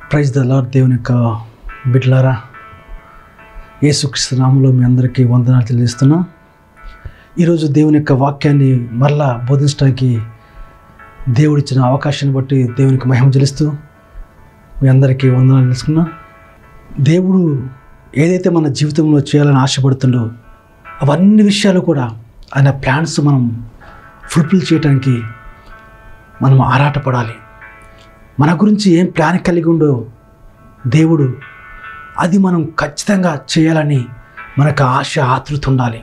praise the lord దేవుని యొక్క బిడ్లారా యేసుక్రీస్తు నామంలో మీ అందరికీ వందనాలు తెలియజేస్తున్నా ఈరోజు దేవుని యొక్క వాక్యాన్ని మరలా బోధించడానికి దేవుడిచ్చిన అవకాశాన్ని బట్టి దేవునికి మహిమ చెల్లిస్తూ మీ అందరికీ వందనాలు తెలుసుకున్నా దేవుడు ఏదైతే మన జీవితంలో చేయాలని ఆశపడుతుండో అవన్నీ విషయాలు కూడా ఆయన ప్లాన్స్ మనం ఫుల్ఫిల్ చేయడానికి మనం ఆరాటపడాలి మన గురించి ఏం ప్లాన్ కలిగి ఉండో దేవుడు అది మనం ఖచ్చితంగా చేయాలని మనకు ఆశ ఆతృత ఉండాలి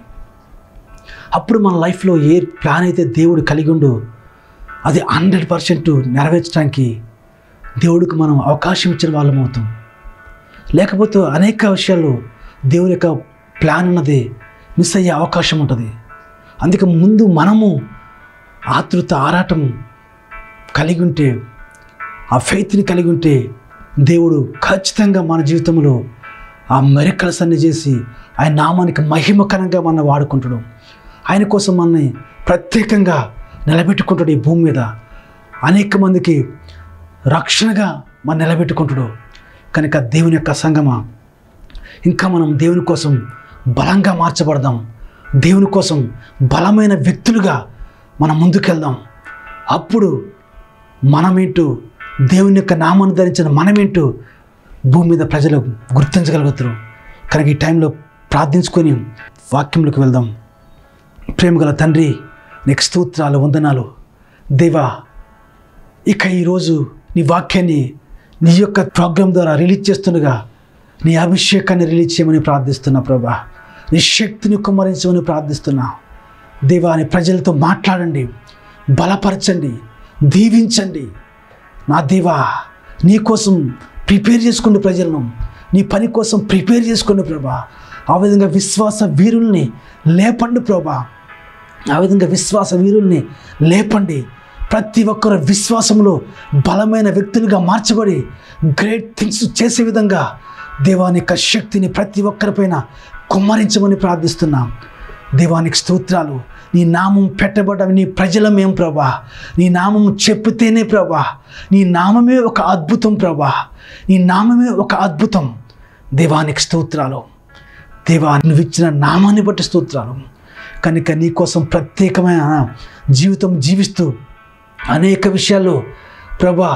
అప్పుడు మన లైఫ్లో ఏ ప్లాన్ అయితే దేవుడు కలిగి ఉండో అది హండ్రెడ్ పర్సెంట్ నెరవేర్చడానికి దేవుడికి మనం అవకాశం ఇచ్చిన వాళ్ళం అవుతాం లేకపోతే అనేక విషయాల్లో దేవుని యొక్క ప్లాన్ ఉన్నది మిస్ అయ్యే అవకాశం ఉంటుంది అందుకే ముందు మనము ఆతృత ఆరాటం కలిగి ఉంటే ఆ ఫెయిత్ని కలిగి ఉంటే దేవుడు ఖచ్చితంగా మన జీవితంలో ఆ మెరికల్స్ అన్ని చేసి ఆయన నామానికి మహిమకరంగా మన వాడుకుంటాడు ఆయన కోసం మనని ప్రత్యేకంగా నిలబెట్టుకుంటాడు ఈ భూమి మీద అనేక మందికి రక్షణగా మన నిలబెట్టుకుంటాడు కనుక దేవుని యొక్క సంగమా ఇంకా మనం దేవుని కోసం బలంగా మార్చబడదాం దేవుని కోసం బలమైన వ్యక్తులుగా మనం ముందుకెళ్దాం అప్పుడు మనమేంటో దేవుని యొక్క నామాన్ని ధరించిన మనమేంటో భూమి మీద ప్రజలు గుర్తించగలుగుతారు కనుక ఈ టైంలో ప్రార్థించుకొని వాక్యంలోకి వెళ్దాం ప్రేమగల తండ్రి నీకు స్తోత్రాలు వందనాలు దేవా ఇక ఈరోజు నీ వాక్యాన్ని నీ యొక్క ప్రోగ్రాం ద్వారా రిలీజ్ చేస్తుండగా నీ అభిషేకాన్ని రిలీజ్ చేయమని ప్రార్థిస్తున్నా ప్రభా నీ శక్తిని కుమ్మరించమని ప్రార్థిస్తున్నా దేవా నీ ప్రజలతో మాట్లాడండి బలపరచండి దీవించండి నా దేవా నీ కోసం ప్రిపేర్ చేసుకోండి ప్రజలను నీ పని కోసం ప్రిపేర్ చేసుకోండి ప్రభా ఆ విధంగా విశ్వాస వీరుల్ని లేపండి ప్రభా ఆ విధంగా విశ్వాస వీరుల్ని లేపండి ప్రతి ఒక్కరు విశ్వాసంలో బలమైన వ్యక్తులుగా మార్చబడి గ్రేట్ థింగ్స్ చేసే విధంగా దేవాని యొక్క శక్తిని ప్రతి ఒక్కరిపైన కుమ్మరించమని ప్రార్థిస్తున్నాం దేవానికి స్తోత్రాలు నీ నామం పెట్టబడ్డ నీ ప్రజలమేం ప్రభా నీ నామం చెప్పితేనే ప్రభా నీ నామమే ఒక అద్భుతం ప్రభా నీ నామమే ఒక అద్భుతం దేవానికి స్తోత్రాలు దేవా నువ్వు ఇచ్చిన నామాన్ని బట్టి స్తోత్రాలు కనుక నీ కోసం ప్రత్యేకమైన జీవితం జీవిస్తూ అనేక విషయాల్లో ప్రభా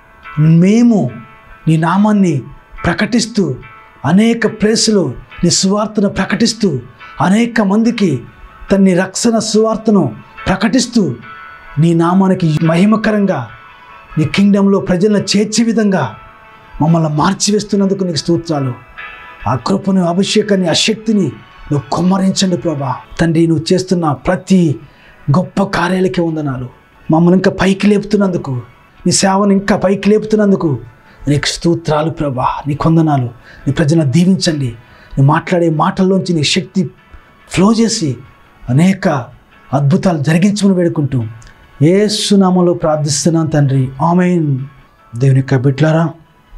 మేము నీ నామాన్ని ప్రకటిస్తూ అనేక ప్లేసులు నీ సువార్తను ప్రకటిస్తూ అనేక మందికి తన్ని రక్షణ సువార్తను ప్రకటిస్తూ నీ నామానికి మహిమకరంగా నీ కింగ్డంలో ప్రజలను చేర్చే విధంగా మమ్మల్ని మార్చివేస్తున్నందుకు నీకు స్తోత్రాలు ఆ కృపను అభిషేకాన్ని ఆ శక్తిని నువ్వు కుమ్మరించండి ప్రభా తండ్రి నువ్వు చేస్తున్న ప్రతి గొప్ప కార్యాలకే వందనాలు మమ్మల్ని ఇంకా పైకి లేపుతున్నందుకు నీ సేవను ఇంకా పైకి లేపుతున్నందుకు నీకు స్తోత్రాలు ప్రభా నీ కొందనాలు నీ ప్రజలను దీవించండి నువ్వు మాట్లాడే మాటల్లోంచి నీ శక్తి ఫ్లో చేసి అనేక అద్భుతాలు జరిగించమని వేడుకుంటూ ఏ సునామంలో ప్రార్థిస్తున్నాను తండ్రి ఆమెన్ దేవుని యొక్క బిడ్లారా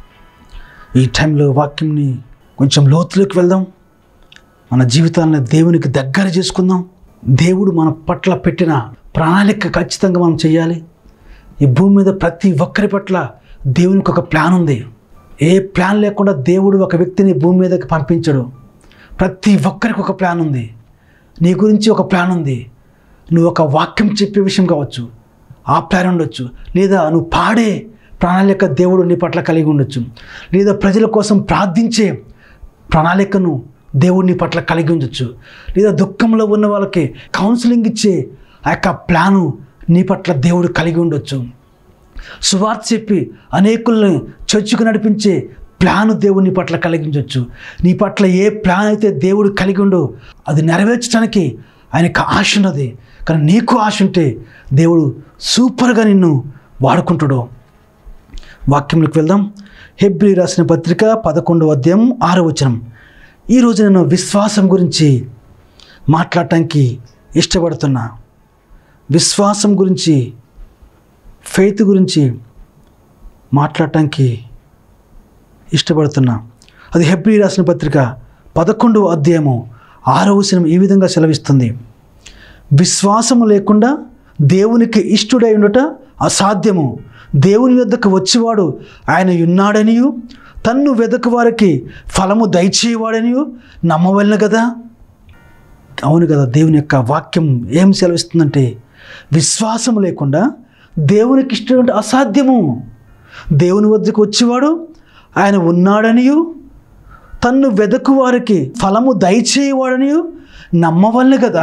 ఈ టైంలో వాక్యంని కొంచెం లోతులోకి వెళ్దాం మన జీవితాలను దేవునికి దగ్గర చేసుకుందాం దేవుడు మన పట్ల పెట్టిన ప్రణాళిక ఖచ్చితంగా మనం చేయాలి ఈ భూమి మీద ప్రతి ఒక్కరి పట్ల దేవునికి ఒక ప్లాన్ ఉంది ఏ ప్లాన్ లేకుండా దేవుడు ఒక వ్యక్తిని భూమి మీదకి పంపించడు ప్రతి ఒక్కరికి ఒక ప్లాన్ ఉంది నీ గురించి ఒక ప్లాన్ ఉంది నువ్వు ఒక వాక్యం చెప్పే విషయం కావచ్చు ఆ ప్లాన్ ఉండొచ్చు లేదా నువ్వు పాడే ప్రణాళిక దేవుడు నీ పట్ల కలిగి ఉండొచ్చు లేదా ప్రజల కోసం ప్రార్థించే ప్రణాళికను దేవుడు నీ పట్ల కలిగి ఉండొచ్చు లేదా దుఃఖంలో ఉన్న వాళ్ళకి కౌన్సిలింగ్ ఇచ్చే ఆ యొక్క ప్లాను నీ పట్ల దేవుడు కలిగి ఉండొచ్చు సువార్త చెప్పి అనేకుల్ని చర్చకు నడిపించే ప్లాను దేవుడు నీ పట్ల కలిగించవచ్చు నీ పట్ల ఏ ప్లాన్ అయితే దేవుడు కలిగి ఉండో అది నెరవేర్చడానికి ఆయనకు ఆశ ఉన్నది కానీ నీకు ఆశ ఉంటే దేవుడు సూపర్గా నిన్ను వాడుకుంటాడు వాక్యంలోకి వెళ్దాం హెబ్రి రాసిన పత్రిక పదకొండవ అధ్యాయం ఆరో వచనం ఈరోజు నేను విశ్వాసం గురించి మాట్లాడటానికి ఇష్టపడుతున్నా విశ్వాసం గురించి ఫెయిత్ గురించి మాట్లాడటానికి ఇష్టపడుతున్నా అది హెబ్రి రాసిన పత్రిక పదకొండవ అధ్యాయము ఆరవ వచనం ఈ విధంగా సెలవిస్తుంది విశ్వాసము లేకుండా దేవునికి ఇష్టుడై ఉండుట అసాధ్యము దేవుని వద్దకు వచ్చేవాడు ఆయన ఉన్నాడనియు తన్ను వెదకు వారికి ఫలము దయచేయవాడనియు నమ్మవలను కదా అవును కదా దేవుని యొక్క వాక్యం ఏం సెలవిస్తుందంటే విశ్వాసం లేకుండా దేవునికి ఇష్టం అసాధ్యము దేవుని వద్దకు వచ్చేవాడు ఆయన ఉన్నాడనియు తన్ను వెదకు వారికి ఫలము దయచేయవాడనియు నమ్మవలను కదా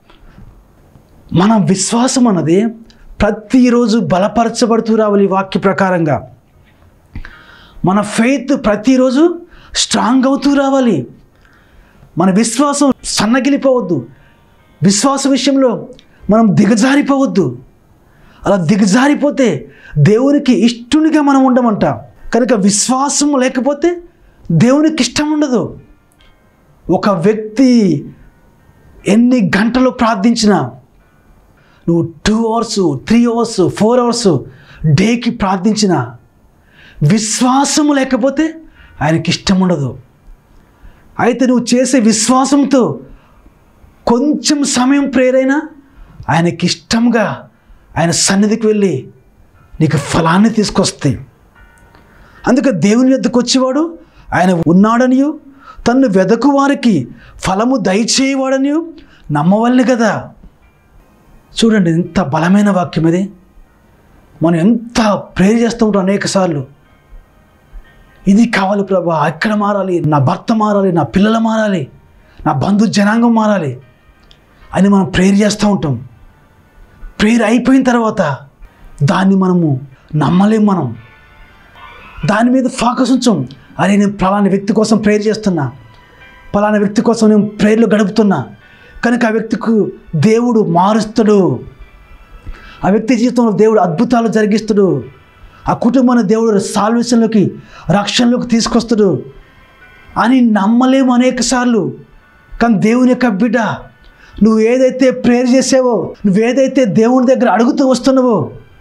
మన విశ్వాసం అన్నది ప్రతిరోజు బలపరచబడుతూ రావాలి ఈ వాక్య ప్రకారంగా మన ఫెయిత్ ప్రతిరోజు స్ట్రాంగ్ అవుతూ రావాలి మన విశ్వాసం సన్నగిలిపోవద్దు విశ్వాస విషయంలో మనం దిగజారిపోవద్దు అలా దిగజారిపోతే దేవునికి ఇష్టునిగా మనం ఉండమంట కనుక విశ్వాసం లేకపోతే దేవునికి ఇష్టం ఉండదు ఒక వ్యక్తి ఎన్ని గంటలు ప్రార్థించినా నువ్వు two hours three hours four hours డేకి ప్రార్థించిన విశ్వాసము లేకపోతే ఆయనకి ఇష్టం ఉండదు అయితే నువ్వు చేసే విశ్వాసంతో కొంచెం సమయం ప్రేరైనా ఆయనకి ఇష్టంగా ఆయన సన్నిధికి వెళ్ళి నీకు ఫలాన్ని తీసుకొస్తాయి అందుకే దేవుని యొద్దకు వచ్చేవాడు ఆయన ఉన్నాడనియు తన్ను వెదకు వారికి ఫలము దయచేయవాడనియు నమ్మవల్ని కదా చూడండి ఎంత బలమైన వాక్యం ఇది మనం ఎంత ప్రేర్ చేస్తూ ఉంటాం అనేక సార్లు ఇది కావాలి ప్రభా ఎక్కడ మారాలి నా భర్త మారాలి నా పిల్లలు మారాలి నా బంధు జనాంగం మారాలి అని మనం ప్రేర్ చేస్తూ ఉంటాం ప్రేర్ అయిపోయిన తర్వాత దాన్ని మనము నమ్మలేం మనం దాని మీద ఫోకస్ ఉంచాం అరే నేను ఫలానా వ్యక్తి కోసం ప్రేర్ చేస్తున్నా ఫలానా వ్యక్తి కోసం నేను ప్రేర్లు గడుపుతున్నా కనుక ఆ వ్యక్తికి దేవుడు మారుస్తాడు ఆ వ్యక్తి జీవితంలో దేవుడు అద్భుతాలు జరిగిస్తాడు ఆ కుటుంబాన్ని దేవుడు సాల్వేషన్లోకి రక్షణలోకి తీసుకొస్తాడు అని నమ్మలేము అనేక సార్లు కానీ దేవుని యొక్క బిడ్డ నువ్వు ఏదైతే ప్రేర్ చేసావో నువ్వు ఏదైతే దేవుని దగ్గర అడుగుతూ వస్తున్నావో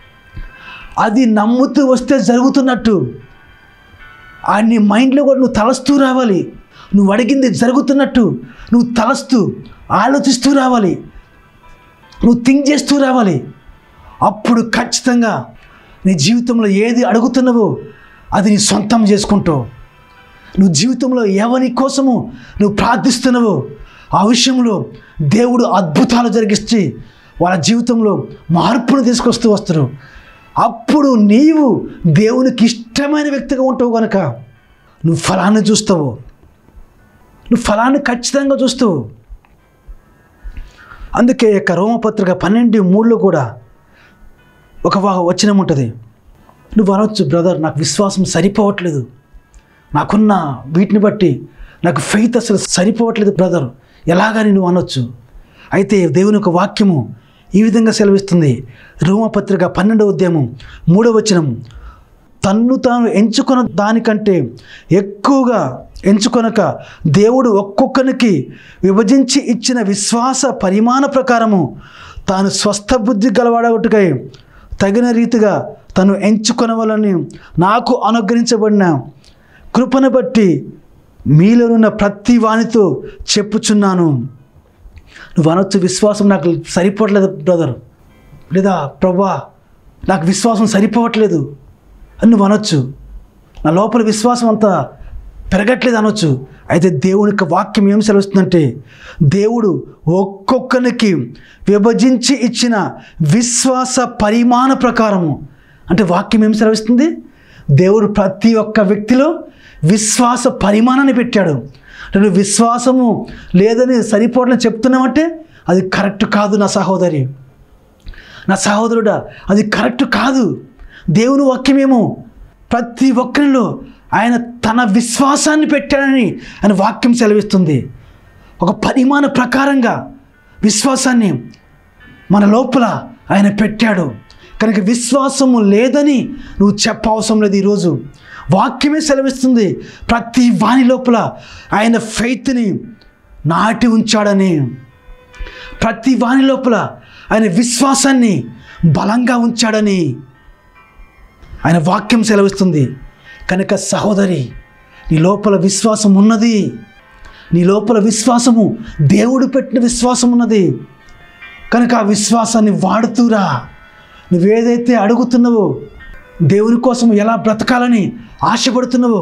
అది నమ్ముతూ వస్తే జరుగుతున్నట్టు ఆ నీ మైండ్లో కూడా నువ్వు తలస్తూ రావాలి నువ్వు అడిగింది జరుగుతున్నట్టు నువ్వు తలస్తూ ఆలోచిస్తూ రావాలి నువ్వు థింక్ చేస్తూ రావాలి అప్పుడు ఖచ్చితంగా నీ జీవితంలో ఏది అడుగుతున్నావో అది నీ సొంతం చేసుకుంటావు నువ్వు జీవితంలో ఎవరి కోసము నువ్వు ప్రార్థిస్తున్నావో ఆ విషయంలో దేవుడు అద్భుతాలు జరిగిస్తే వాళ్ళ జీవితంలో మార్పును తీసుకొస్తూ వస్తారు అప్పుడు నీవు దేవునికి ఇష్టమైన వ్యక్తిగా ఉంటావు కనుక నువ్వు ఫలాన్ని చూస్తావు నువ్వు ఫలాన్ని ఖచ్చితంగా చూస్తావు అందుకే యొక్క రోమపత్రిక పన్నెండు మూడులో కూడా ఒక వా- వచనం ఉంటుంది నువ్వు అనొచ్చు బ్రదర్ నాకు విశ్వాసం సరిపోవట్లేదు నాకున్న వీటిని బట్టి నాకు ఫెయిత్ అసలు సరిపోవట్లేదు బ్రదర్ ఎలాగని నువ్వు అనొచ్చు అయితే దేవుని యొక్క వాక్యము ఈ విధంగా సెలవిస్తుంది రోమపత్రిక పన్నెండవ ఉద్యమం మూడవ వచనం తన్ను తాను ఎంచుకున్న దానికంటే ఎక్కువగా ఎంచుకొనక దేవుడు ఒక్కొక్కరికి విభజించి ఇచ్చిన విశ్వాస పరిమాణ ప్రకారము తాను స్వస్థ బుద్ధి గలవాడగొట్టుకై తగిన రీతిగా తను ఎంచుకొనవలని నాకు అనుగ్రహించబడిన కృపను బట్టి మీలోనున్న ప్రతి వానితో చెప్పుచున్నాను నువ్వు అనొచ్చు విశ్వాసం నాకు సరిపోవట్లేదు బ్రదర్ లేదా ప్రభా నాకు విశ్వాసం సరిపోవట్లేదు అని నువ్వు అనొచ్చు నా లోపల విశ్వాసం అంతా పెరగట్లేదు అనొచ్చు అయితే దేవుని యొక్క వాక్యం ఏం సెలవుస్తుందంటే దేవుడు ఒక్కొక్కరికి విభజించి ఇచ్చిన విశ్వాస పరిమాణ ప్రకారము అంటే వాక్యం ఏం సెలవిస్తుంది దేవుడు ప్రతి ఒక్క వ్యక్తిలో విశ్వాస పరిమాణాన్ని పెట్టాడు అంటే నువ్వు విశ్వాసము లేదని సరిపోవట్లని చెప్తున్నావంటే అది కరెక్ట్ కాదు నా సహోదరి నా సహోదరుడా అది కరెక్ట్ కాదు దేవుని వాక్యమేమో ప్రతి ఒక్కరిలో ఆయన తన విశ్వాసాన్ని పెట్టాడని ఆయన వాక్యం సెలవిస్తుంది ఒక పరిమాణ ప్రకారంగా విశ్వాసాన్ని మన లోపల ఆయన పెట్టాడు కనుక విశ్వాసము లేదని నువ్వు చెప్పవసరం లేదు ఈరోజు వాక్యమే సెలవిస్తుంది ప్రతి వాని లోపల ఆయన ఫెయిత్ని నాటి ఉంచాడని ప్రతి వాని లోపల ఆయన విశ్వాసాన్ని బలంగా ఉంచాడని ఆయన వాక్యం సెలవిస్తుంది కనుక సహోదరి నీ లోపల విశ్వాసం ఉన్నది నీ లోపల విశ్వాసము దేవుడు పెట్టిన విశ్వాసం ఉన్నది కనుక ఆ విశ్వాసాన్ని వాడుతూరా నువ్వేదైతే అడుగుతున్నావో దేవుని కోసం ఎలా బ్రతకాలని ఆశపడుతున్నావో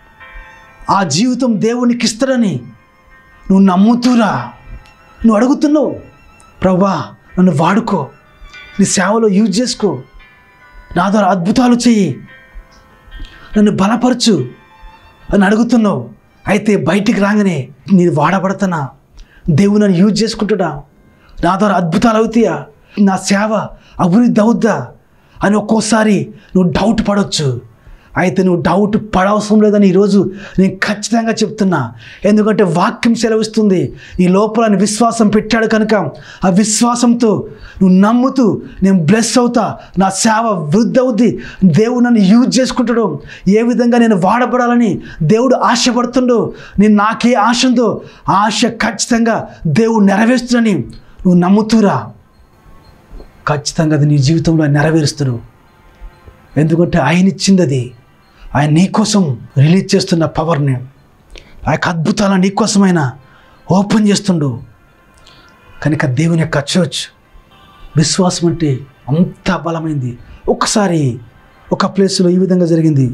ఆ జీవితం దేవునికి ఇస్తాడని నువ్వు నమ్ముతూరా నువ్వు అడుగుతున్నావు ప్రభా నన్ను వాడుకో నీ సేవలో యూజ్ చేసుకో నా ద్వారా అద్భుతాలు చెయ్యి నన్ను బలపరచు అని అడుగుతున్నావు అయితే బయటికి రాగానే నేను వాడబడుతున్నా దేవుడు నన్ను యూజ్ చేసుకుంటున్నా నా ద్వారా అద్భుతాలు అవుతాయా నా సేవ అభివృద్ధి అవుద్దా అని ఒక్కోసారి నువ్వు డౌట్ పడవచ్చు అయితే నువ్వు డౌట్ పడవసరం లేదని ఈరోజు నేను ఖచ్చితంగా చెప్తున్నా ఎందుకంటే వాక్యం సెలవిస్తుంది ఈ లోపల నీ విశ్వాసం పెట్టాడు కనుక ఆ విశ్వాసంతో నువ్వు నమ్ముతూ నేను బ్లెస్ అవుతా నా సేవ వృద్ధి అవుద్ది దేవుడు నన్ను యూజ్ చేసుకుంటాడు ఏ విధంగా నేను వాడబడాలని దేవుడు ఆశపడుతుండో నేను నాకే ఆశ ఉందో ఆ ఆశ ఖచ్చితంగా దేవుడు నెరవేరుస్తుందని నువ్వు నమ్ముతూరా ఖచ్చితంగా అది నీ జీవితంలో నెరవేరుస్తాడు ఎందుకంటే ఆయన ఇచ్చింది అది ఆయన నీకోసం రిలీజ్ చేస్తున్న పవర్ని ఆ యొక్క అద్భుతాలను నీకోసమైన ఓపెన్ చేస్తుండు కనుక దేవుని యొక్క చర్చ్ విశ్వాసం అంటే అంత బలమైంది ఒక్కసారి ఒక ప్లేస్లో ఈ విధంగా జరిగింది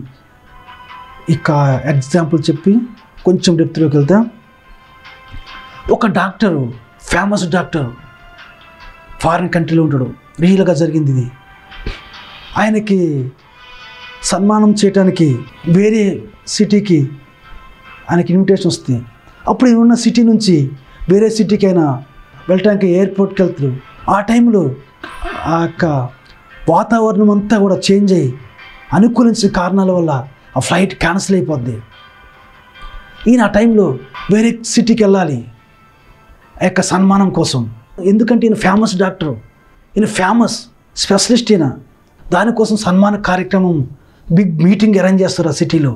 ఇక ఎగ్జాంపుల్ చెప్పి కొంచెం డెప్త్లోకి వెళ్తా ఒక డాక్టరు ఫేమస్ డాక్టర్ ఫారిన్ కంట్రీలో ఉంటాడు రియల్గా జరిగింది ఇది ఆయనకి సన్మానం చేయడానికి వేరే సిటీకి ఆయనకి ఇన్విటేషన్ వస్తుంది అప్పుడు ఈయన ఉన్న సిటీ నుంచి వేరే సిటీకి ఆయన వెళ్ళటానికి ఎయిర్పోర్ట్కి వెళ్తారు ఆ టైంలో ఆ యొక్క వాతావరణం అంతా కూడా చేంజ్ అయ్యి అనుకూలించిన కారణాల వల్ల ఆ ఫ్లైట్ క్యాన్సిల్ అయిపోద్ది ఈయన ఆ టైంలో వేరే సిటీకి వెళ్ళాలి ఆ యొక్క సన్మానం కోసం ఎందుకంటే ఈయన ఫేమస్ డాక్టర్ ఈయన ఫేమస్ స్పెషలిస్ట్ ఈయన దానికోసం సన్మాన కార్యక్రమం బిగ్ మీటింగ్ అరేంజ్ చేస్తారు ఆ సిటీలో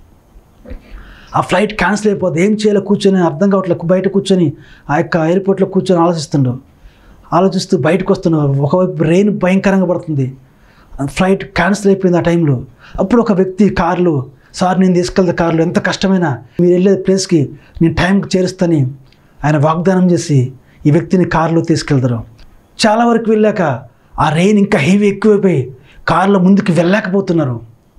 ఆ ఫ్లైట్ క్యాన్సిల్ అయిపోద్ది ఏం చేయాలో కూర్చొని అర్థం కావట్లేదు బయట కూర్చొని ఆ యొక్క ఎయిర్పోర్ట్లో కూర్చొని ఆలోచిస్తుండు ఆలోచిస్తూ బయటకు వస్తున్నాడు ఒకవైపు రెయిన్ భయంకరంగా పడుతుంది ఫ్లైట్ క్యాన్సిల్ అయిపోయింది ఆ టైంలో అప్పుడు ఒక వ్యక్తి కారులో సార్ నేను తీసుకెళ్తే కారులో ఎంత కష్టమైనా మీరు వెళ్ళే ప్లేస్కి నేను టైంకి చేరుస్తాని ఆయన వాగ్దానం చేసి ఈ వ్యక్తిని కారులో తీసుకెళ్తారు చాలా వరకు వెళ్ళాక ఆ రెయిన్ ఇంకా హెవీ ఎక్కువైపోయి కారులో ముందుకు వెళ్ళలేకపోతున్నారు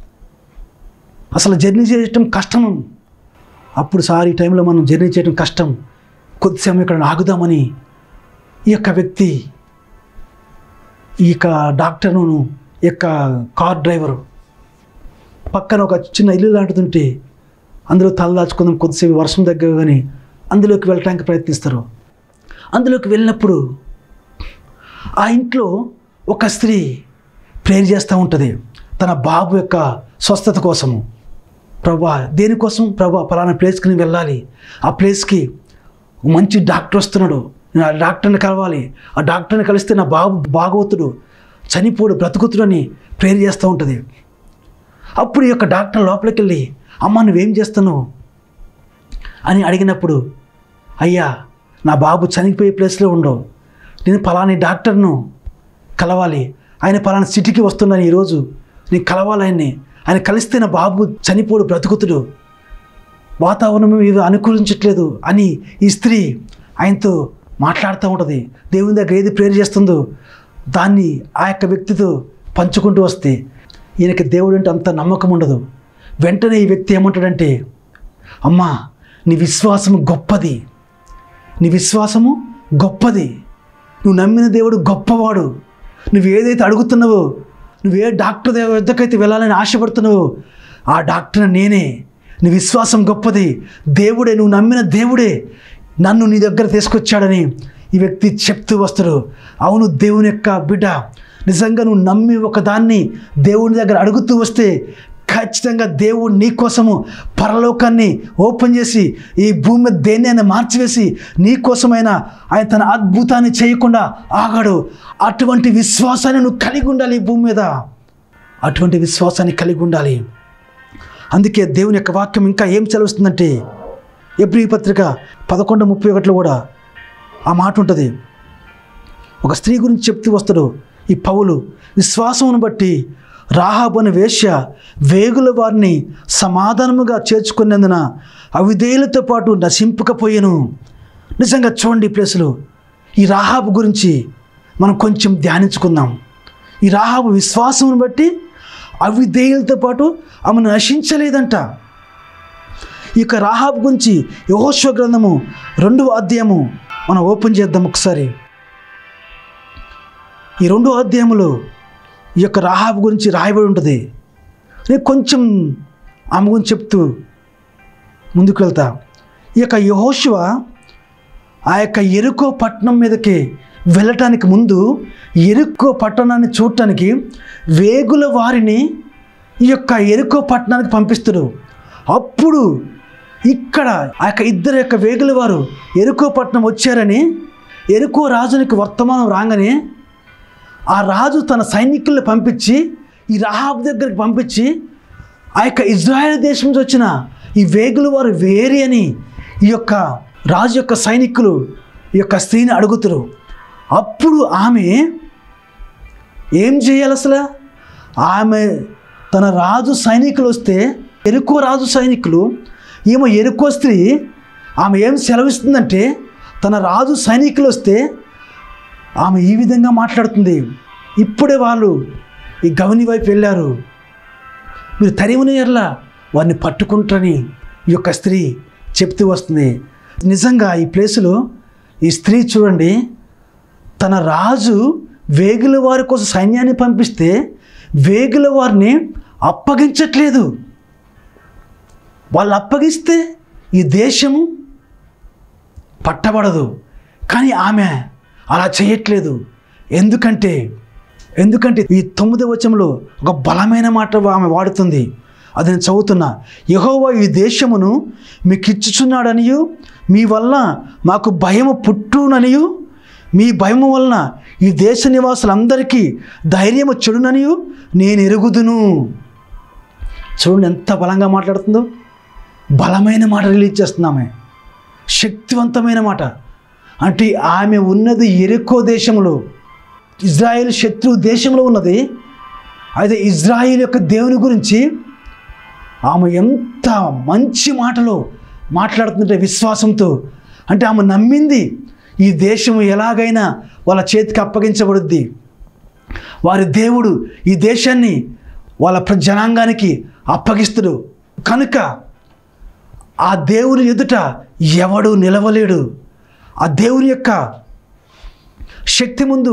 అసలు జర్నీ చేయటం కష్టం అప్పుడు సార్ ఈ టైంలో మనం జర్నీ చేయడం కష్టం కొద్దిసేపు ఇక్కడ ఆగుదామని ఈ యొక్క వ్యక్తి ఈ యొక్క డాక్టర్ను ఈ యొక్క కార్ డ్రైవరు పక్కన ఒక చిన్న ఇల్లు లాంటిది అందులో తలదాచుకుందాం కొద్దిసేపు వర్షం దగ్గర కానీ అందులోకి వెళ్ళటానికి ప్రయత్నిస్తారు అందులోకి వెళ్ళినప్పుడు ఆ ఇంట్లో ఒక స్త్రీ ప్రేర్ చేస్తూ ఉంటుంది తన బాబు యొక్క స్వస్థత కోసము ప్రభా దేనికోసం ప్రభా పలానా ప్లేస్కి నేను వెళ్ళాలి ఆ ప్లేస్కి ఒక మంచి డాక్టర్ వస్తున్నాడు నేను ఆ డాక్టర్ని కలవాలి ఆ డాక్టర్ని కలిస్తే నా బాబు బాగోతుడు చనిపోడు బ్రతుకుతుడని ప్రేర్ చేస్తూ ఉంటుంది అప్పుడు ఈ యొక్క డాక్టర్ లోపలికి వెళ్ళి అమ్మ నువ్వేం చేస్తున్నావు అని అడిగినప్పుడు అయ్యా నా బాబు చనిపోయే ప్లేస్లో ఉండవు నేను పలాని డాక్టర్ను కలవాలి ఆయన పలానా సిటీకి వస్తున్నాను ఈరోజు నేను కలవాలి ఆయన్ని ఆయన కలిస్తే నా బాబు చనిపోడు బ్రతుకుతుడు వాతావరణం ఇది అనుకూలించట్లేదు అని ఈ స్త్రీ ఆయనతో మాట్లాడుతూ ఉంటుంది దేవుని దగ్గర ఏది ప్రేర్ చేస్తుందో దాన్ని ఆ యొక్క వ్యక్తితో పంచుకుంటూ వస్తే ఈయనకి దేవుడు అంటే అంత నమ్మకం ఉండదు వెంటనే ఈ వ్యక్తి ఏమంటాడంటే అమ్మా నీ విశ్వాసము గొప్పది నీ విశ్వాసము గొప్పది నువ్వు నమ్మిన దేవుడు గొప్పవాడు నువ్వు ఏదైతే అడుగుతున్నావో నువ్వు ఏ డాక్టర్ దగ్గ- వద్దకైతే వెళ్ళాలని ఆశపడుతున్నావో ఆ డాక్టర్ నేనే నీ విశ్వాసం గొప్పది దేవుడే నువ్వు నమ్మిన దేవుడే నన్ను నీ దగ్గర తీసుకొచ్చాడని ఈ వ్యక్తి చెప్తూ వస్తాడు అవును దేవుని యొక్క బిడ్డ నిజంగా నువ్వు నమ్మి ఒకదాన్ని దేవుని దగ్గర అడుగుతూ వస్తే ఖచ్చితంగా దేవుడు నీ కోసము పరలోకాన్ని ఓపెన్ చేసి ఈ భూమి మీద దేన్ని అయినా మార్చివేసి నీ కోసమైనా ఆయన తన అద్భుతాన్ని చేయకుండా ఆగాడు అటువంటి విశ్వాసాన్ని నువ్వు కలిగి ఉండాలి ఈ భూమి మీద అటువంటి విశ్వాసాన్ని కలిగి ఉండాలి అందుకే దేవుని యొక్క వాక్యం ఇంకా ఏం చదివిస్తుందంటే ఎబ్రి పత్రిక పదకొండు ముప్పై ఒకటిలో కూడా ఆ మాట ఉంటుంది ఒక స్త్రీ గురించి చెప్తూ వస్తాడు ఈ పౌలు విశ్వాసమును బట్టి రాహాబు అనే వేశ్య వేగుల వారిని సమాధానముగా చేర్చుకునేందున అవిధేయులతో పాటు నశింపకపోయాను నిజంగా చూడండి ఈ ప్లేసులో ఈ రాహాబు గురించి మనం కొంచెం ధ్యానించుకుందాం ఈ రాహాబు విశ్వాసమును బట్టి అవిధేయులతో పాటు ఆమె నశించలేదంట ఈ యొక్క రాహాబ్ గురించి యహోశ్వ గ్రంథము రెండవ అధ్యాయము మనం ఓపెన్ చేద్దాం ఒకసారి ఈ రెండో అధ్యాయంలో ఈ యొక్క రాహాబ్ గురించి రాయబడి ఉంటుంది నేను కొంచెం ఆమె గురించి చెప్తూ ముందుకు వెళ్తా ఈ యొక్క యహోశివ ఆ యొక్క ఎరుకో పట్టణం మీదకి వెళ్ళటానికి ముందు ఎరుకో పట్టణాన్ని చూడటానికి వేగుల వారిని ఈ యొక్క ఎరుకో పట్టణానికి పంపిస్తాడు అప్పుడు ఇక్కడ ఆ యొక్క ఇద్దరు యొక్క వేగుల వారు ఎరుకో పట్టణం వచ్చారని ఎరుకో రాజునికి వర్తమానం రాగానే ఆ రాజు తన సైనికుల్ని పంపించి ఈ రహాబ్ దగ్గరికి పంపించి ఆ యొక్క ఇజ్రాయెల్ దేశం నుంచి వచ్చిన ఈ వేగుల వారు వేరే అని ఈ యొక్క రాజు యొక్క సైనికులు ఈ యొక్క స్త్రీని అడుగుతారు అప్పుడు ఆమె ఏం చేయాలి అసలు ఆమె తన రాజు సైనికులు వస్తే ఎరుకో రాజు సైనికులు ఈమె ఎరుకో స్త్రీ ఆమె ఏం సెలవిస్తుందంటే తన రాజు సైనికులు వస్తే ఆమె ఈ విధంగా మాట్లాడుతుంది ఇప్పుడే వాళ్ళు ఈ గవని వైపు వెళ్ళారు మీరు తరిముని ఎర్ల వారిని పట్టుకుంటారని ఈ యొక్క స్త్రీ చెప్తూ వస్తుంది నిజంగా ఈ ప్లేసులో ఈ స్త్రీ చూడండి తన రాజు వేగుల వారి కోసం సైన్యాన్ని పంపిస్తే వేగుల వారిని అప్పగించట్లేదు వాళ్ళు అప్పగిస్తే ఈ దేశము పట్టబడదు కానీ ఆమె అలా చేయట్లేదు ఎందుకంటే ఎందుకంటే ఈ తొమ్మిది వచనంలో ఒక బలమైన మాట ఆమె వాడుతుంది అది నేను చదువుతున్నా యహోవా ఈ దేశమును మీకు ఇచ్చుచున్నాడనియు మీ వల్ల మాకు భయము పుట్టుననియు మీ భయము వలన ఈ దేశ నివాసులందరికీ ధైర్యము చెడుననియు నేను ఎరుగుదును చూడండి ఎంత బలంగా మాట్లాడుతుందో బలమైన మాట రిలీజ్ చేస్తున్నామే శక్తివంతమైన మాట అంటే ఆమె ఉన్నది ఎరుకో దేశంలో ఇజ్రాయెల్ శత్రు దేశంలో ఉన్నది అయితే ఇజ్రాయిల్ యొక్క దేవుని గురించి ఆమె ఎంత మంచి మాటలో మాట్లాడుతుంటే విశ్వాసంతో అంటే ఆమె నమ్మింది ఈ దేశం ఎలాగైనా వాళ్ళ చేతికి అప్పగించబడుద్ది వారి దేవుడు ఈ దేశాన్ని వాళ్ళ ప్ర- జనాంగానికి అప్పగిస్తుడు కనుక ఆ దేవుని ఎదుట ఎవడు నిలవలేడు ఆ దేవుని యొక్క శక్తి ముందు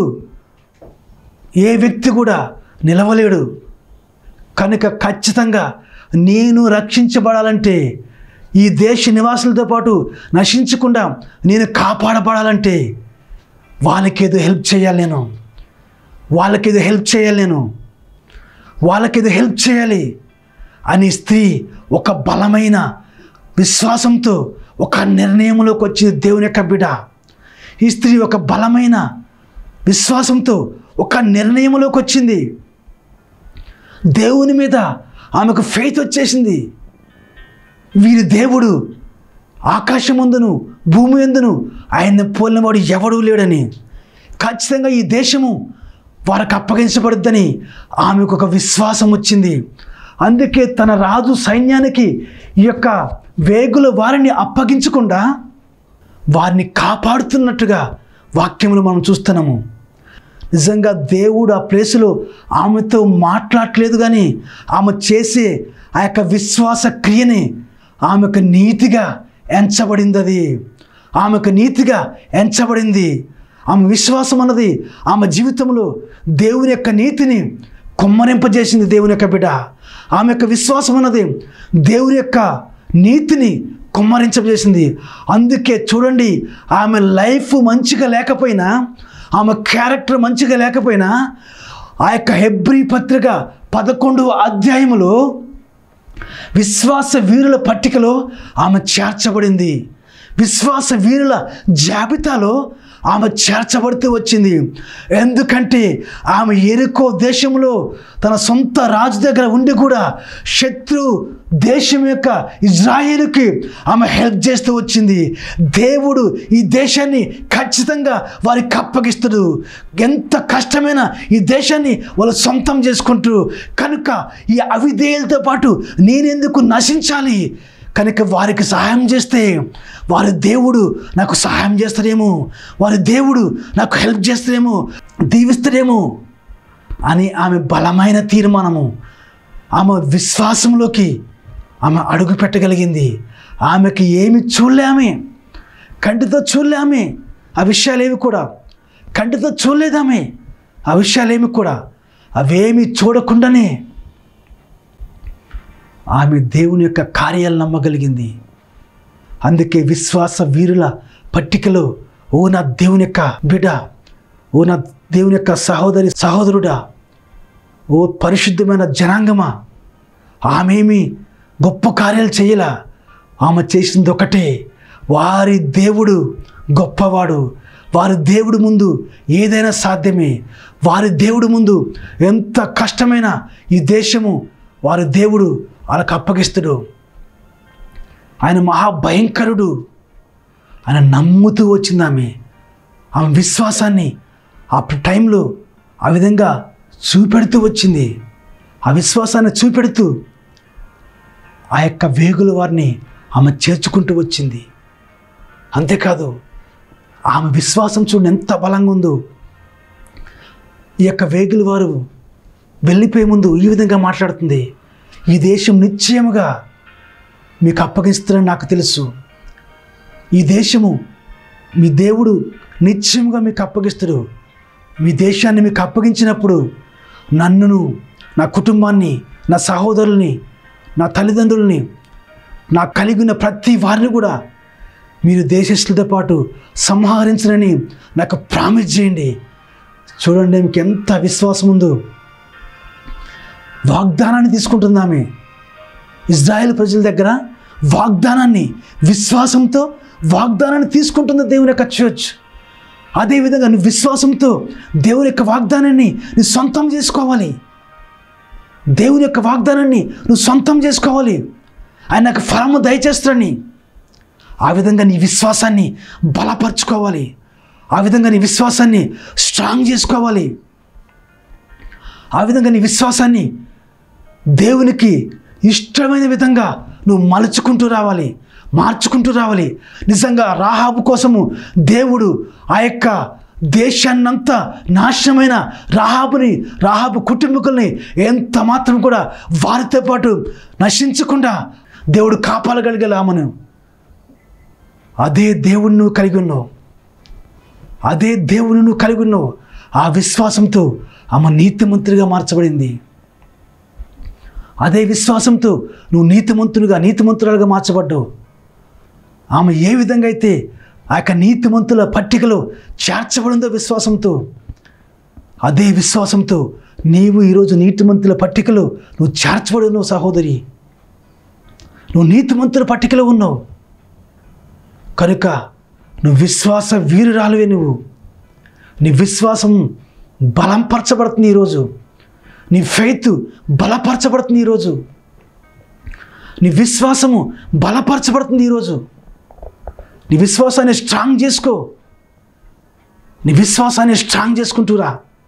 ఏ వ్యక్తి కూడా నిలవలేడు కనుక ఖచ్చితంగా నేను రక్షించబడాలంటే ఈ దేశ నివాసులతో పాటు నశించకుండా నేను కాపాడబడాలంటే వాళ్ళకేదో హెల్ప్ చేయాలి నేను వాళ్ళకేదో హెల్ప్ చేయాలి నేను వాళ్ళకేదో హెల్ప్ చేయాలి అని స్త్రీ ఒక బలమైన విశ్వాసంతో ఒక నిర్ణయంలోకి వచ్చింది దేవుని యొక్క బిడ్డ ఈ స్త్రీ ఒక బలమైన విశ్వాసంతో ఒక నిర్ణయంలోకి వచ్చింది దేవుని మీద ఆమెకు ఫెయిత్ వచ్చేసింది వీరి దేవుడు ఆకాశమందును భూమి ఎందును ఆయన్ని పోలినవాడు ఎవడూ లేడని ఖచ్చితంగా ఈ దేశము వారికి అప్పగించబడుద్దని ఆమెకు ఒక విశ్వాసం వచ్చింది అందుకే తన రాజు సైన్యానికి ఈ యొక్క వేగుల వారిని అప్పగించకుండా వారిని కాపాడుతున్నట్టుగా వాక్యములు మనం చూస్తున్నాము నిజంగా దేవుడు ఆ ప్లేసులో ఆమెతో మాట్లాడట్లేదు కానీ ఆమె చేసే ఆ యొక్క విశ్వాస క్రియని ఆమెకు నీతిగా ఎంచబడింది అది ఆమెకు నీతిగా ఎంచబడింది ఆమె విశ్వాసం అన్నది ఆమె జీవితంలో దేవుని యొక్క నీతిని కుమ్మరింపజేసింది దేవుని యొక్క బిడ్డ ఆమె యొక్క విశ్వాసం అన్నది దేవుని యొక్క నీతిని కుమ్మరించజేసింది అందుకే చూడండి ఆమె లైఫ్ మంచిగా లేకపోయినా ఆమె క్యారెక్టర్ మంచిగా లేకపోయినా ఆ యొక్క హెబ్రీ పత్రిక పదకొండవ అధ్యాయములో విశ్వాస వీరుల పట్టికలో ఆమె చేర్చబడింది విశ్వాస వీరుల జాబితాలో ఆమె చేర్చబడుతూ వచ్చింది ఎందుకంటే ఆమె ఎరుకో దేశంలో తన సొంత రాజు దగ్గర ఉండి కూడా శత్రు దేశం యొక్క ఇజ్రాయేలుకి ఆమె హెల్ప్ చేస్తూ వచ్చింది దేవుడు ఈ దేశాన్ని ఖచ్చితంగా వారికి అప్పగిస్తాడు ఎంత కష్టమైన ఈ దేశాన్ని వాళ్ళు సొంతం చేసుకుంటూ కనుక ఈ అవిధేయులతో పాటు నేనెందుకు నశించాలి కనుక వారికి సహాయం చేస్తే వారి దేవుడు నాకు సహాయం చేస్తాడేమో వారి దేవుడు నాకు హెల్ప్ చేస్తాడేమో దీవిస్తాడేమో అని ఆమె బలమైన తీర్మానము ఆమె విశ్వాసంలోకి ఆమె అడుగు పెట్టగలిగింది ఆమెకి ఏమి చూడలే ఆమె కంటితో చూడలే ఆమె ఆ విషయాలేవి కూడా కంటితో చూడలేదు ఆమె ఆ విషయాలేమి కూడా అవేమి చూడకుండానే ఆమె దేవుని యొక్క కార్యాలు నమ్మగలిగింది అందుకే విశ్వాస వీరుల పట్టికలో ఓ నా దేవుని యొక్క బిడ్డ ఓ నా దేవుని యొక్క సహోదరి సహోదరుడా ఓ పరిశుద్ధమైన జనాంగమా ఆమెమి గొప్ప కార్యాలు చేయలా ఆమె చేసింది ఒకటే వారి దేవుడు గొప్పవాడు వారి దేవుడి ముందు ఏదైనా సాధ్యమే వారి దేవుడి ముందు ఎంత కష్టమైన ఈ దేశము వారి దేవుడు వాళ్ళకు అప్పగిస్తుడు ఆయన మహాభయంకరుడు ఆయన నమ్ముతూ వచ్చింది ఆమె ఆమె విశ్వాసాన్ని ఆ టైంలో ఆ విధంగా చూపెడుతూ వచ్చింది ఆ విశ్వాసాన్ని చూపెడుతూ ఆ యొక్క వేగుల వారిని ఆమె చేర్చుకుంటూ వచ్చింది అంతేకాదు ఆమె విశ్వాసం చూడండి ఎంత బలంగా ఉందో ఈ యొక్క వేగుల వారు వెళ్ళిపోయే ముందు ఈ విధంగా మాట్లాడుతుంది ఈ దేశం నిశ్చయముగా మీకు అప్పగిస్తారని నాకు తెలుసు ఈ దేశము మీ దేవుడు నిశ్చయముగా మీకు అప్పగిస్తాడు మీ దేశాన్ని మీకు అప్పగించినప్పుడు నన్నును నా కుటుంబాన్ని నా సహోదరుల్ని నా తల్లిదండ్రుల్ని నా కలిగిన ప్రతి వారిని కూడా మీరు దేశస్తులతో పాటు సంహరించనని నాకు ప్రామిస్ చేయండి చూడండి మీకు ఎంత విశ్వాసం ఉందో వాగ్దానాన్ని తీసుకుంటుంది ఆమె ఇజ్రాయెల్ ప్రజల దగ్గర వాగ్దానాన్ని విశ్వాసంతో వాగ్దానాన్ని తీసుకుంటుంది దేవుని యొక్క చర్చ్ అదేవిధంగా నువ్వు విశ్వాసంతో దేవుని యొక్క వాగ్దానాన్ని నువ్వు సొంతం చేసుకోవాలి దేవుని యొక్క వాగ్దానాన్ని నువ్వు సొంతం చేసుకోవాలి ఆయన నాకు ఫలము దయచేస్తాడని ఆ విధంగా నీ విశ్వాసాన్ని బలపరచుకోవాలి ఆ విధంగా నీ విశ్వాసాన్ని స్ట్రాంగ్ చేసుకోవాలి ఆ విధంగా నీ విశ్వాసాన్ని దేవునికి ఇష్టమైన విధంగా నువ్వు మలుచుకుంటూ రావాలి మార్చుకుంటూ రావాలి నిజంగా రాహాబు కోసము దేవుడు ఆ యొక్క దేశాన్నంతా నాశనమైన రాహాబుని రాహాబు కుటుంబకుల్ని ఎంత మాత్రం కూడా వారితో పాటు నశించకుండా దేవుడు కాపాడగలిగేలా ఆమెను అదే దేవుణ్ణి నువ్వు కలిగి ఉన్నావు అదే దేవుని నువ్వు కలిగి ఉన్నావు ఆ విశ్వాసంతో ఆమె నీతిమంతుడిగా మార్చబడింది అదే విశ్వాసంతో నువ్వు నీతిమంతులుగా నీతిమంతురాలుగా మార్చబడ్డావు ఆమె ఏ విధంగా అయితే ఆ యొక్క నీతిమంతుల పట్టికలో చేర్చబడిందో విశ్వాసంతో అదే విశ్వాసంతో నీవు ఈరోజు నీతిమంతుల పట్టికలో నువ్వు చేర్చబడి ఉన్నావు సహోదరి నువ్వు నీతిమంతుల పట్టికలో ఉన్నావు కనుక నువ్వు విశ్వాస వీరురాలువే నువ్వు నీ విశ్వాసం బలంపరచబడుతుంది ఈరోజు నీ ఫెయిత్ బలపరచబడుతుంది ఈరోజు నీ విశ్వాసము బలపరచబడుతుంది ఈరోజు నీ విశ్వాసాన్ని స్ట్రాంగ్ చేసుకో నీ విశ్వాసాన్ని స్ట్రాంగ్ చేసుకుంటూరా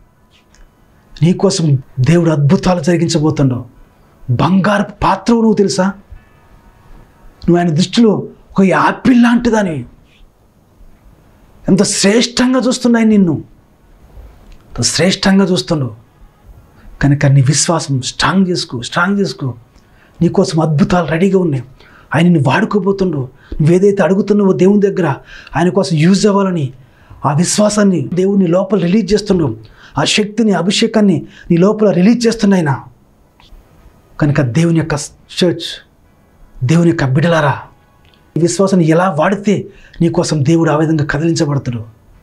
నీకోసం దేవుడు అద్భుతాలు జరిగించబోతుండవు బంగారు పాత్రవు నువ్వు తెలుసా నువ్వు ఆయన దృష్టిలో ఒక యాపిల్ లాంటిదని ఎంత శ్రేష్టంగా చూస్తున్నాయి నిన్ను ఎంత శ్రేష్టంగా చూస్తుండవు కనుక నీ విశ్వాసం స్ట్రాంగ్ చేసుకో స్ట్రాంగ్ చేసుకో నీకోసం అద్భుతాలు రెడీగా ఉన్నాయి ఆయన నిన్ను వాడుకోబోతుండో నువ్వేదైతే అడుగుతున్నావో దేవుని దగ్గర ఆయన కోసం యూజ్ అవ్వాలని ఆ విశ్వాసాన్ని దేవుని లోపల రిలీజ్ చేస్తుండవు ఆ శక్తిని అభిషేకాన్ని నీ లోపల రిలీజ్ చేస్తున్నాయినా కనుక దేవుని యొక్క చర్చ్ దేవుని యొక్క బిడలారా ఈ విశ్వాసాన్ని ఎలా వాడితే నీకోసం దేవుడు ఆ విధంగా కదిలించబడతాడు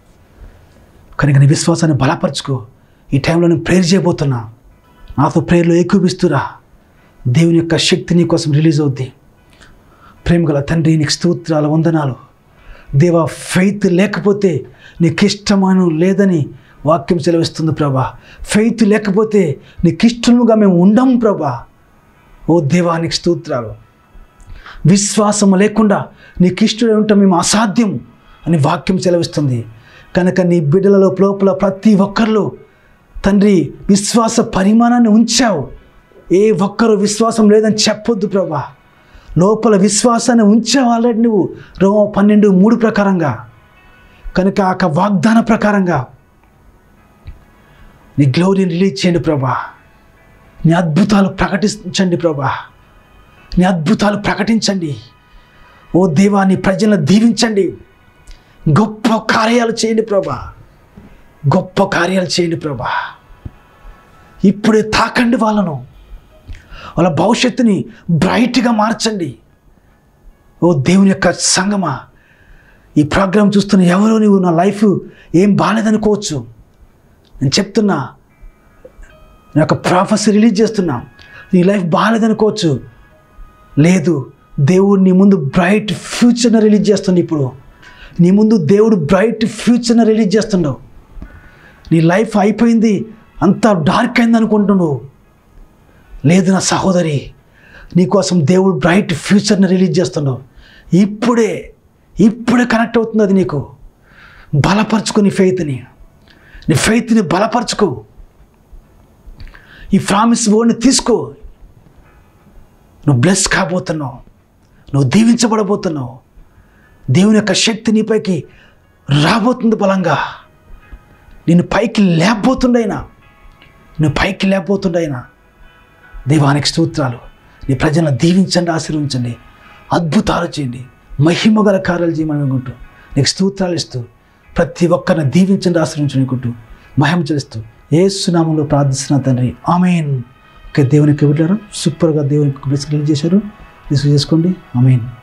కనుక నీ విశ్వాసాన్ని బలపరచుకో ఈ టైంలో నేను ప్రేయర్ చేయబోతున్నా నాతో ప్రేయర్లో ఏకూపిస్తురా దేవుని యొక్క శక్తి నీ కోసం రిలీజ్ అవుద్ది ప్రేమగల తండ్రి నీకు స్తోత్రాల వందనాలు దేవా ఫెయిత్ లేకపోతే నీకు ఇష్టమను లేదని వాక్యం సెలవిస్తుంది ప్రభా ఫెయిత్ లేకపోతే నీకు ఇష్టముగా మేము ఉండం ప్రభా ఓ దేవా నీకు స్తోత్రాలు విశ్వాసం లేకుండా నీకు ఇష్టం ఉంటాం మేము అసాధ్యం అని వాక్యం సెలవిస్తుంది కనుక నీ బిడ్డలలో లోపల ప్రతి ఒక్కరిలో తండ్రి విశ్వాస పరిమాణాన్ని ఉంచావు ఏ ఒక్కరు విశ్వాసం లేదని చెప్పొద్దు ప్రభా లోపల విశ్వాసాన్ని ఉంచావు ఆల్రెడీ నువ్వు రోమ పన్నెండు మూడు ప్రకారంగా కనుక ఆ యొక్క వాగ్దాన ప్రకారంగా నీ గ్లోరీని రిలీజ్ చేయండి ప్రభా నీ అద్భుతాలు ప్రకటించండి ప్రభా నీ అద్భుతాలు ప్రకటించండి ఓ దేవా నీ ప్రజలను దీవించండి గొప్ప కార్యాలు చేయండి ప్రభా గొప్ప కార్యాలు చేయండి ప్రభా ఇప్పుడే తాకండి వాళ్ళను వాళ్ళ భవిష్యత్తుని బ్రైట్గా మార్చండి ఓ దేవుని యొక్క సంగమా ఈ ప్రోగ్రాం చూస్తున్న ఎవరో నువ్వు నా లైఫ్ ఏం బాగాలేదనుకోవచ్చు నేను చెప్తున్నా నేను ఒక ప్రాఫెస్ రిలీజ్ చేస్తున్నా నీ లైఫ్ బాగాలేదనుకోవచ్చు లేదు దేవుడు నీ ముందు బ్రైట్ ఫ్యూచర్ని రిలీజ్ చేస్తుంది ఇప్పుడు నీ ముందు దేవుడు బ్రైట్ ఫ్యూచర్ని రిలీజ్ చేస్తుండవు నీ లైఫ్ అయిపోయింది అంతా డార్క్ అయింది అనుకుంటున్నావు లేదు నా సహోదరి నీకోసం దేవుడు బ్రైట్ ఫ్యూచర్ని రిలీజ్ చేస్తున్నావు ఇప్పుడే ఇప్పుడే కనెక్ట్ అవుతుంది అది నీకు బలపరచుకో నీ ఫెయిత్ని నీ ఫెయిత్ని బలపరచుకో ఈ ప్రామిస్ వర్డ్ని తీసుకో నువ్వు బ్లెస్ కాబోతున్నావు నువ్వు దీవించబడబోతున్నావు దేవుని యొక్క శక్తి నీపైకి రాబోతుంది బలంగా నిన్ను పైకి లేకపోతుండైనా నువ్వు పైకి లేకపోతుండైనా దేవానికి స్తోత్రాలు నీ ప్రజలను దీవించండి ఆశీర్వించండి అద్భుతాలు చేయండి మహిమ గల కార్యాలు చేయమని అనుకుంటూ నీకు స్తోత్రాలు ఇస్తూ ప్రతి ఒక్కరిని దీవించండి ఆశ్రయించండి అనుకుంటూ మహిమ చేస్తూ ఏ సునామంలో ప్రార్థిస్తున్న తండ్రి ఆమెన్ ఓకే దేవునికి వెళ్ళారు సూపర్గా దేవునికి రిలీజ్ చేశారు రిసీవ్ చేసుకోండి ఆమెన్